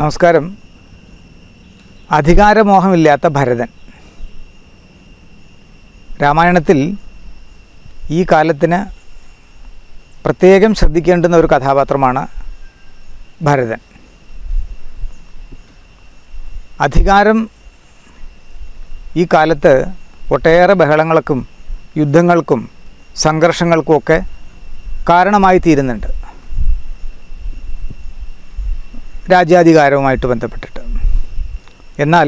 നമസ്കാരം അധികാരമോഹമില്ലാത്ത ഭരതൻ രാമായണത്തിൽ ഈ കാലത്തിന് പ്രത്യേകം ശ്രദ്ധിക്കേണ്ടുന്ന ഒരു കഥാപാത്രമാണ് ഭരതൻ അധികാരം ഈ കാലത്ത് ഒട്ടേറെ ബഹളങ്ങൾക്കും യുദ്ധങ്ങൾക്കും സംഘർഷങ്ങൾക്കുമൊക്കെ കാരണമായി തീരുന്നുണ്ട് രാജ്യാധികാരവുമായിട്ട് ബന്ധപ്പെട്ടിട്ട് എന്നാൽ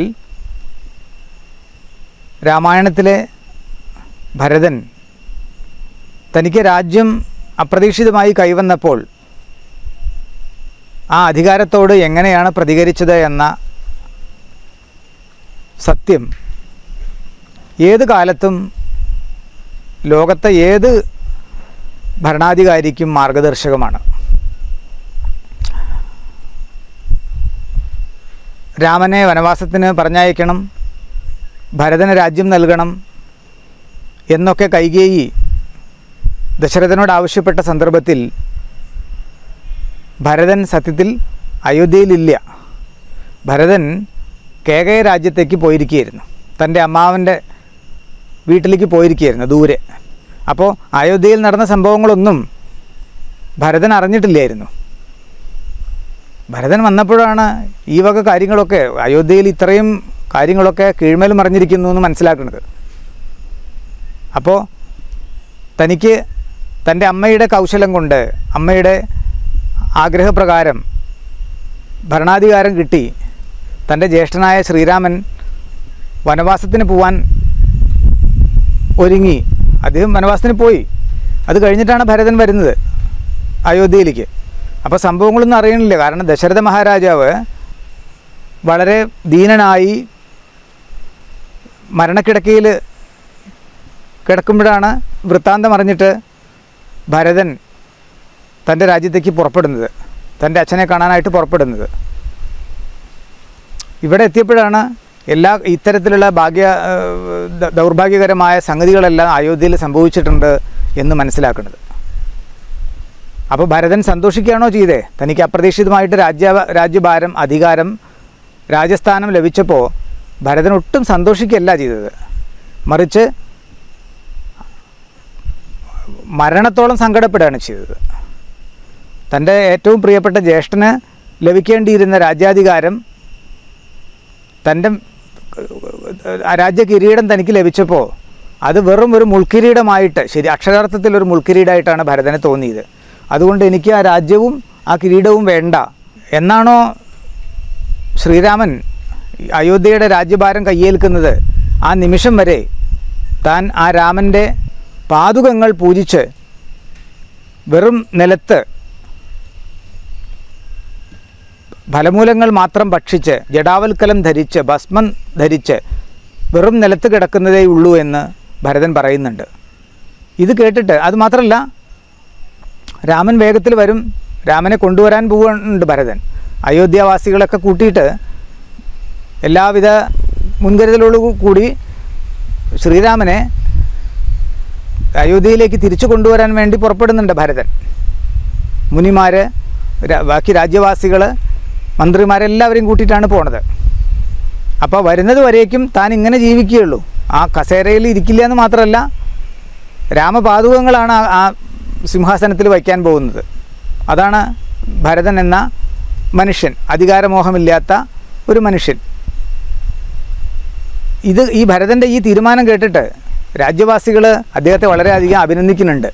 രാമായണത്തിലെ ഭരതൻ തനിക്ക് രാജ്യം അപ്രതീക്ഷിതമായി കൈവന്നപ്പോൾ ആ അധികാരത്തോട് എങ്ങനെയാണ് പ്രതികരിച്ചത് എന്ന സത്യം ഏത് കാലത്തും ലോകത്തെ ഏത് ഭരണാധികാരിക്കും മാർഗദർശകമാണ് രാമനെ വനവാസത്തിന് പറഞ്ഞയക്കണം ഭരതന് രാജ്യം നൽകണം എന്നൊക്കെ കൈകേയി ദശരഥനോട് ആവശ്യപ്പെട്ട സന്ദർഭത്തിൽ ഭരതൻ സത്യത്തിൽ അയോധ്യയിലില്ല ഭരതൻ കേകയ രാജ്യത്തേക്ക് പോയിരിക്കുകയായിരുന്നു തൻ്റെ അമ്മാവൻ്റെ വീട്ടിലേക്ക് പോയിരിക്കുകയായിരുന്നു ദൂരെ അപ്പോൾ അയോധ്യയിൽ നടന്ന സംഭവങ്ങളൊന്നും ഭരതൻ അറിഞ്ഞിട്ടില്ലായിരുന്നു ഭരതൻ വന്നപ്പോഴാണ് ഈ വക കാര്യങ്ങളൊക്കെ അയോധ്യയിൽ ഇത്രയും കാര്യങ്ങളൊക്കെ കീഴ്മേൽ മറിഞ്ഞിരിക്കുന്നു എന്ന് മനസ്സിലാക്കുന്നത് അപ്പോൾ തനിക്ക് തൻ്റെ അമ്മയുടെ കൗശലം കൊണ്ട് അമ്മയുടെ ആഗ്രഹപ്രകാരം ഭരണാധികാരം കിട്ടി തൻ്റെ ജ്യേഷ്ഠനായ ശ്രീരാമൻ വനവാസത്തിന് പോവാൻ ഒരുങ്ങി അദ്ദേഹം വനവാസത്തിന് പോയി അത് കഴിഞ്ഞിട്ടാണ് ഭരതൻ വരുന്നത് അയോധ്യയിലേക്ക് അപ്പോൾ സംഭവങ്ങളൊന്നും അറിയണില്ല കാരണം ദശരഥ മഹാരാജാവ് വളരെ ദീനനായി മരണക്കിടക്കയിൽ കിടക്കുമ്പോഴാണ് വൃത്താന്തം അറിഞ്ഞിട്ട് ഭരതൻ തൻ്റെ രാജ്യത്തേക്ക് പുറപ്പെടുന്നത് തൻ്റെ അച്ഛനെ കാണാനായിട്ട് പുറപ്പെടുന്നത് ഇവിടെ എത്തിയപ്പോഴാണ് എല്ലാ ഇത്തരത്തിലുള്ള ഭാഗ്യ ഏഹ്, ദ- ദൗർഭാഗ്യകരമായ സംഗതികളെല്ലാം അയോധ്യയിൽ സംഭവിച്ചിട്ടുണ്ട് എന്ന് മനസ്സിലാക്കുന്നത് അപ്പോൾ ഭരതൻ സന്തോഷിക്കുകയാണോ ചെയ്തേ തനിക്ക് അപ്രതീക്ഷിതമായിട്ട് രാജ്യ രാജ്യഭാരം അധികാരം രാജസ്ഥാനം ലഭിച്ചപ്പോൾ ഭരതൻ ഒട്ടും സന്തോഷിക്കുകയല്ല ചെയ്തത് മറിച്ച് മരണത്തോളം സങ്കടപ്പെടുകയാണ് ചെയ്തത് തൻ്റെ ഏറ്റവും പ്രിയപ്പെട്ട ജ്യേഷ്ഠന് ലഭിക്കേണ്ടിയിരുന്ന രാജ്യാധികാരം തൻ്റെ ആ രാജ്യ കിരീടം തനിക്ക് ലഭിച്ചപ്പോൾ അത് വെറും ഒരു മുൾക്കിരീടമായിട്ട് ശരി അക്ഷരാർത്ഥത്തിൽ ഒരു മുൾക്കിരീടമായിട്ടാണ് ഭരതന് തോന്നിയത് അതുകൊണ്ട് എനിക്ക് ആ രാജ്യവും ആ കിരീടവും വേണ്ട എന്നാണോ ശ്രീരാമൻ അയോധ്യയുടെ രാജ്യഭാരം കയ്യേൽക്കുന്നത് ആ നിമിഷം വരെ താൻ ആ രാമൻ്റെ പാതുകങ്ങൾ പൂജിച്ച് വെറും നിലത്ത് ഫലമൂലങ്ങൾ മാത്രം ഭക്ഷിച്ച് ജടാവൽക്കലം ധരിച്ച് ഭസ്മം ധരിച്ച് വെറും നിലത്ത് കിടക്കുന്നതേ ഉള്ളൂ എന്ന് ഭരതൻ പറയുന്നുണ്ട് ഇത് കേട്ടിട്ട് അത് മാത്രമല്ല രാമൻ വേഗത്തിൽ വരും രാമനെ കൊണ്ടുവരാൻ പോവുന്നുണ്ട് ഭരതൻ അയോധ്യാവാസികളൊക്കെ കൂട്ടിയിട്ട് എല്ലാവിധ മുൻകരുതലോടു കൂടി ശ്രീരാമനെ അയോധ്യയിലേക്ക് തിരിച്ചു കൊണ്ടുവരാൻ വേണ്ടി പുറപ്പെടുന്നുണ്ട് ഭരതൻ മുനിമാർ ബാക്കി രാജ്യവാസികൾ മന്ത്രിമാരെല്ലാവരെയും കൂട്ടിയിട്ടാണ് പോണത് അപ്പോൾ വരുന്നത് വരേക്കും താൻ ഇങ്ങനെ ജീവിക്കുകയുള്ളൂ ആ കസേരയിൽ ഇരിക്കില്ല എന്ന് മാത്രമല്ല രാമപാതുകങ്ങളാണ് ആ- ആ സിംഹാസനത്തിൽ വയ്ക്കാൻ പോകുന്നത് അതാണ് ഭരതൻ എന്ന മനുഷ്യൻ അധികാരമോഹമില്ലാത്ത ഒരു മനുഷ്യൻ ഇത് ഈ ഭരതൻ്റെ ഈ തീരുമാനം കേട്ടിട്ട് രാജ്യവാസികൾ അദ്ദേഹത്തെ വളരെയധികം അഭിനന്ദിക്കുന്നുണ്ട്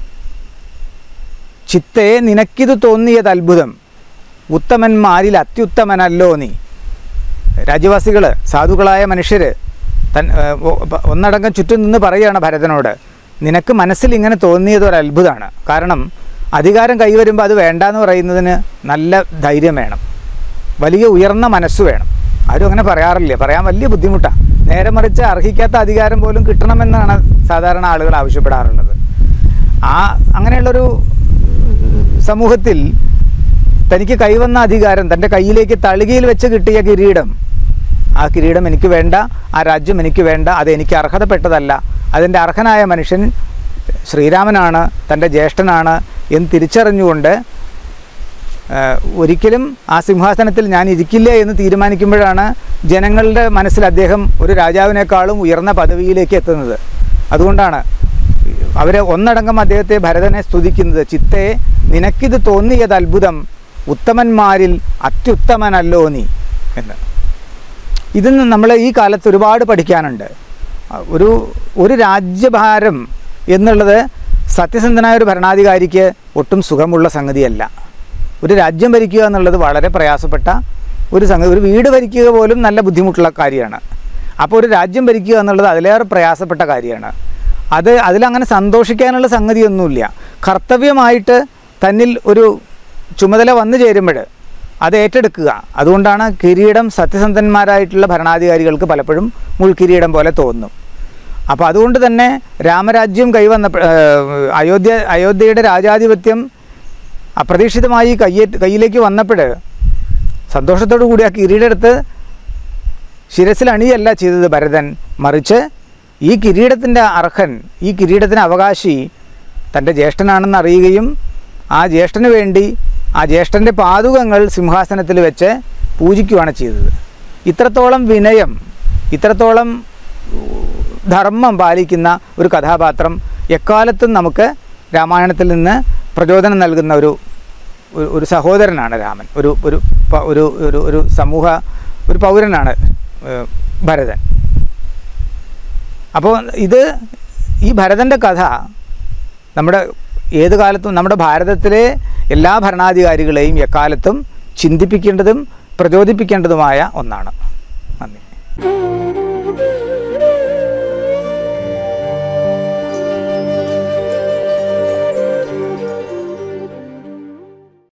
ചിത്തേ നിനക്കിത് തോന്നിയത് അത്ഭുതം ഉത്തമന്മാരിൽ അത്യുത്തമനല്ലോ നീ രാജ്യവാസികൾ സാധുക്കളായ മനുഷ്യർ തൻ ഏഹ്, ഒ- പ- ഒന്നടങ്കം ചുറ്റും നിന്ന് പറയുകയാണ് ഭരതനോട് നിനക്ക് മനസ്സിൽ ഇങ്ങനെ തോന്നിയത് ഒരു അത്ഭുതമാണ് കാരണം അധികാരം കൈവരുമ്പോൾ അത് വേണ്ടാന്ന് പറയുന്നതിന് നല്ല ധൈര്യം വേണം വലിയ ഉയർന്ന മനസ്സ് വേണം ആരും അങ്ങനെ പറയാറില്ല പറയാൻ വലിയ ബുദ്ധിമുട്ടാണ് നേരെ മറിച്ച് അർഹിക്കാത്ത അധികാരം പോലും കിട്ടണമെന്നാണ് സാധാരണ ആളുകൾ ആവശ്യപ്പെടാറുള്ളത് ആ അങ്ങനെയുള്ളൊരു സമൂഹത്തിൽ തനിക്ക് കൈവന്ന അധികാരം തൻ്റെ കയ്യിലേക്ക് തളികയിൽ വെച്ച് കിട്ടിയ കിരീടം ആ കിരീടം എനിക്ക് വേണ്ട ആ രാജ്യം എനിക്ക് വേണ്ട അത് എനിക്ക് അർഹതപ്പെട്ടതല്ല അതിൻ്റെ അർഹനായ മനുഷ്യൻ ശ്രീരാമനാണ് തൻ്റെ ജ്യേഷ്ഠനാണ് എന്ന് തിരിച്ചറിഞ്ഞുകൊണ്ട് ആ, ഒരിക്കലും ആ സിംഹാസനത്തിൽ ഞാൻ ഇരിക്കില്ല എന്ന് തീരുമാനിക്കുമ്പോഴാണ് ജനങ്ങളുടെ മനസ്സിൽ അദ്ദേഹം ഒരു രാജാവിനേക്കാളും ഉയർന്ന പദവിയിലേക്ക് എത്തുന്നത് അതുകൊണ്ടാണ് അവരെ ഒന്നടങ്കം അദ്ദേഹത്തെ ഭരതനെ സ്തുതിക്കുന്നത് ചിത്തേ നിനക്കിത് തോന്നിയത് അത്ഭുതം ഉത്തമന്മാരിൽ അത്യുത്തമനല്ലോ നീ എന്ന് ഇതിൽ നിന്ന് നമ്മൾ ഈ കാലത്ത് ഒരുപാട് പഠിക്കാനുണ്ട് ഒരു ഒരു രാജ്യഭാരം എന്നുള്ളത് സത്യസന്ധനായ ഒരു ഭരണാധികാരിക്ക് ഒട്ടും സുഖമുള്ള സംഗതിയല്ല ഒരു രാജ്യം ഭരിക്കുക എന്നുള്ളത് വളരെ പ്രയാസപ്പെട്ട ഒരു സംഗതി ഒരു വീട് ഭരിക്കുക പോലും നല്ല ബുദ്ധിമുട്ടുള്ള കാര്യമാണ് അപ്പോൾ ഒരു രാജ്യം ഭരിക്കുക എന്നുള്ളത് അതിലേറെ പ്രയാസപ്പെട്ട കാര്യമാണ് അത് അതിലങ്ങനെ സന്തോഷിക്കാനുള്ള സംഗതിയൊന്നുമില്ല കർത്തവ്യമായിട്ട് തന്നിൽ ഒരു ചുമതല വന്നു ചേരുമ്പോൾ അത് ഏറ്റെടുക്കുക അതുകൊണ്ടാണ് കിരീടം സത്യസന്ധന്മാരായിട്ടുള്ള ഭരണാധികാരികൾക്ക് പലപ്പോഴും മുൾക്കിരീടം പോലെ തോന്നും അപ്പോൾ അതുകൊണ്ട് തന്നെ രാമരാജ്യം കൈവന്ന അയോധ്യ അയോധ്യയുടെ രാജാധിപത്യം അപ്രതീക്ഷിതമായി കയ്യേറ്റ് കയ്യിലേക്ക് വന്നപ്പോൾ സന്തോഷത്തോടു കൂടി ആ കിരീടം എടുത്ത് ശിരസിൽ അണിയല്ല ചെയ്തത് ഭരതൻ മറിച്ച് ഈ കിരീടത്തിൻ്റെ അർഹൻ ഈ കിരീടത്തിന് അവകാശി തൻ്റെ ജ്യേഷ്ഠനാണെന്ന് അറിയുകയും ആ ജ്യേഷ്ഠന് വേണ്ടി ആ ജ്യേഷ്ഠൻ്റെ പാതുകങ്ങൾ സിംഹാസനത്തിൽ വെച്ച് പൂജിക്കുകയാണ് ചെയ്തത് ഇത്രത്തോളം വിനയം ഇത്രത്തോളം ധർമ്മം പാലിക്കുന്ന ഒരു കഥാപാത്രം എക്കാലത്തും നമുക്ക് രാമായണത്തിൽ നിന്ന് പ്രചോദനം നൽകുന്ന ഒരു ഒരു- ഒരു സഹോദരനാണ് രാമൻ ഒരു ഒരു പ- ഒരു ഒരു ഒരു സമൂഹ ഒരു പൗരനാണ് ഏഹ്, ഭരതൻ അപ്പോൾ ഇത് ഈ ഭരതൻ്റെ കഥ നമ്മുടെ ഏത് കാലത്തും നമ്മുടെ ഭാരതത്തിലെ എല്ലാ ഭരണാധികാരികളെയും എക്കാലത്തും ചിന്തിപ്പിക്കേണ്ടതും പ്രചോദിപ്പിക്കേണ്ടതുമായ ഒന്നാണ് നന്ദി